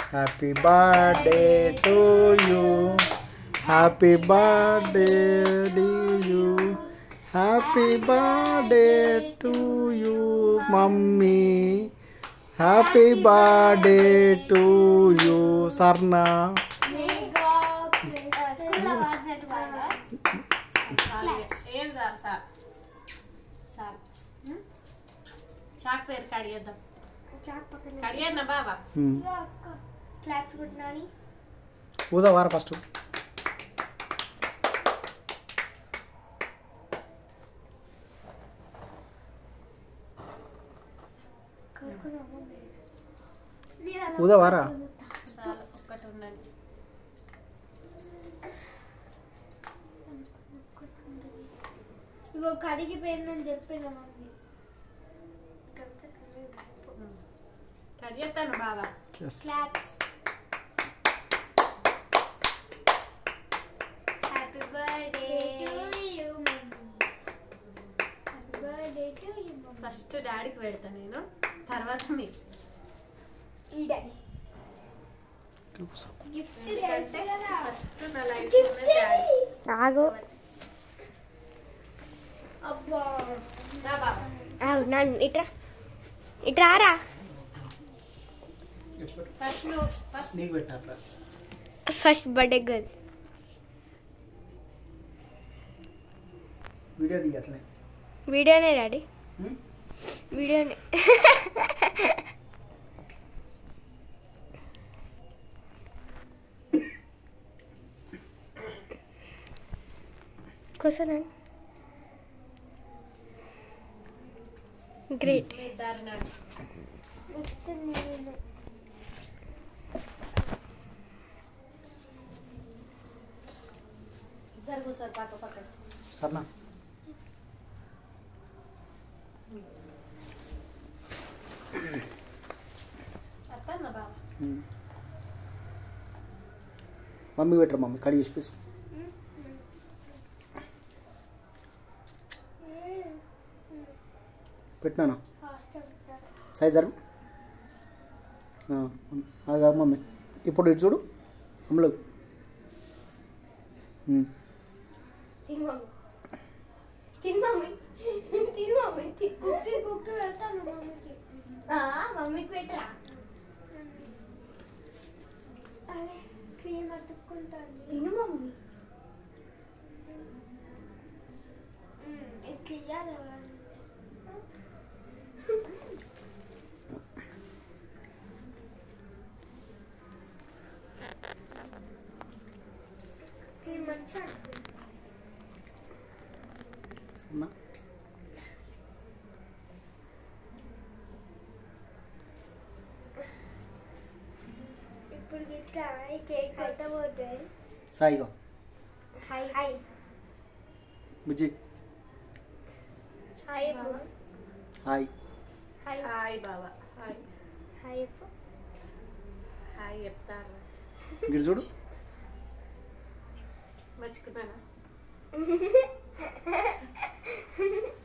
happy birthday to you happy birthday to you happy birthday to you mummy happy birthday to you సర్నా ఏం sir sir sir shock పేరు కడిగేద్దాం కడిగేనా బాబా claps కొట్టినాని ఊదా వార first ఊదా వారా చాలు ఒక్కటి ఉండండి ఇగో కడిగిపోయిందని చెప్పిన మమ్మీ కడిగేస్తాను బాబా yes claps happy birthday to you happy birthday to you first డాడీకి పెడతా నేను తర్వాత మీకు ఈ డాడీ గిఫ్ట్ తెలుసు కదా ఫస్ట్ నా లైఫ్ గిఫ్ట్ డాడీ ఆగు అబ్బా బాబా ఆగు నన్ను ఇట్రా ఇట్రారా ఫస్ట్ నువ్వు ఫస్ట్ నీకు పెట్టారా ఫస్ట్ బర్త్డే గర్ల్ వీడియో తీయట్లే వీడియోనే డాడీ వీడియోనే కూర్చోనండి గ్రేట్ మీ దారి నాడు నెక్స్ట్ నేను ఇద్దరు కూర్చోరు పక్క పక్కన సర్నా అత్తమ్మా బాబా మమ్మీ పెట్టరు మమ్మీ కడిగి చెప్పేసి పెట్టినానా ఫాస్ట్ అవుతారు సైజ్ జరుగు అది కాదు మమ్మీ ఇప్పుడు ఇటు చూడు అమ్మలు తిను మమ్మీ తిను మమ్మీ తిను మమ్మీ కుక్కి కుక్కి వెళ్తాను మమ్మీకి మమ్మీకి పెట్టరా అరే క్రీమ్ అతుక్కుంటాను తిను మమ్మీ ఇట్లా ఇయ్యాలి ఎవరన్నా క్రీమ్ మంచిగా సరేనా ఇప్పుడు ఇట్లా ఈ కేక్ పెట్టబోతే సాయిగా హాయ్ హాయ్ బుజ్జి హాయ్ హాయ్ హాయ్ హాయ్ బాబా హాయ్ హాయ్ హాయ్ చెప్తారు ఇక్కడ చూడు మర్చుకున్నానా